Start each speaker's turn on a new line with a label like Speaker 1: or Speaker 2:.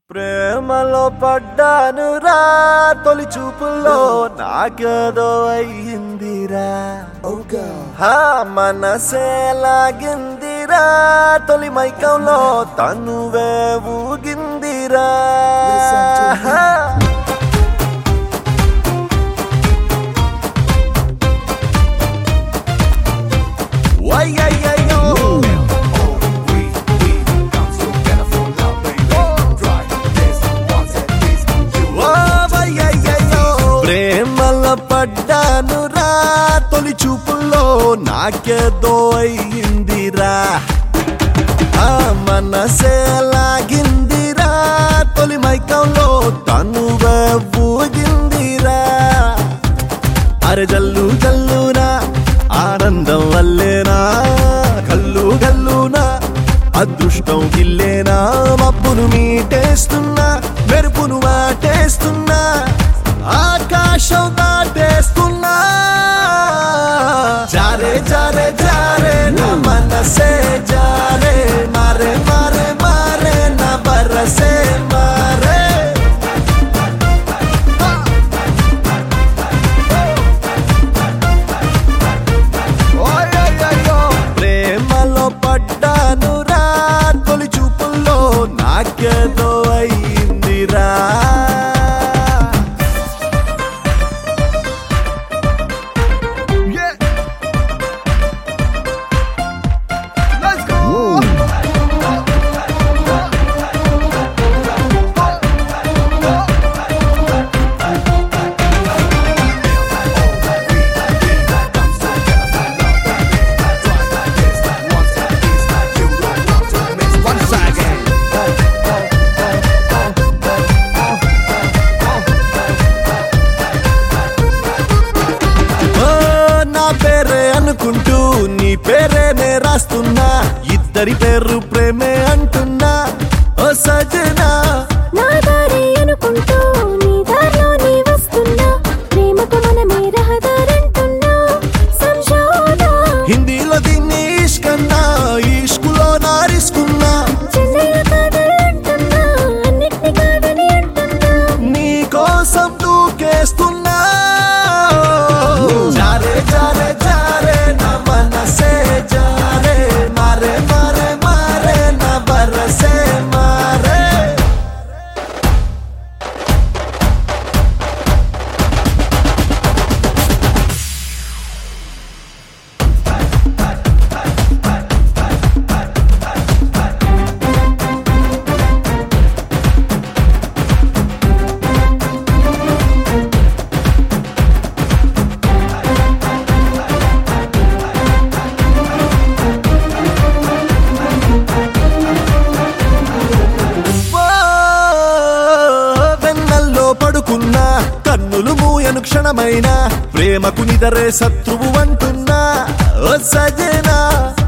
Speaker 1: ప్రేమలో పడ్డాను రా తొలి చూపుల్లో నాకేదో అయ్యిందిరా హా మనసే లాగిందిరా తొలి మైకంలో తనువే ఊగిందిరా హా. వయ్యయ్యయ్యో. ఓ వయ్యయ్యయ్యో. ప్రేమలో పడ్డాను రా తొలి చూపుల్లో నాకేదో అయ్యిందిరా ఆ మనసే లాగిందిరా తొలి మైకంలో తనువే ఊగిందిరా అరే జల్లు జల్లునా ఆనందం వల్లేనా కల్లు గల్లునా అదృష్టం గిల్లేనా మబ్బును మీటేస్తున్నా మెరుపును వాటేస్తున్నా ఆకాశం దాటేస్తున్నా జారే జారే జారే నా మనసే జారే మారే మారే మారే నా బరసే మారే ఓయయ్యయ్యో. ప్రేమలో పడ్డాను రా తొలి చూపుల్లో నాకేదో అయ్యిందిరా Yeah. Let's go. ఓ, నా పేరే అనుకుంటూ నీ పేరేనే రాస్తున్నా ఇద్దరి పేరు ప్రేమే అంటున్నా ఓ సజనా
Speaker 2: నా దారి అనుకుంటూ నీ దారిలో నీ వస్తున్నా ప్రేమకు మనమే రహదారంటున్నా సంశోధ
Speaker 1: హిందీలో దీన్ని ఇష్కన్నా ఇష్కులో నారిస్తున్నా
Speaker 2: చెన్నైలో కాదలంటున్నా అన్నిటిని కాదని అంటున్నా
Speaker 1: నీ కోసం దూకేస్తున్నా జారే జారే జారే నా మనసే జారే మారే మారే మారే నా బరసే మారే ఓ, వెన్నల్లో పడుకున్నా కన్నులు మూయను క్షణమైన ప్రేమకు నిదరే శత్రువు అంటున్నా ఓ సజనా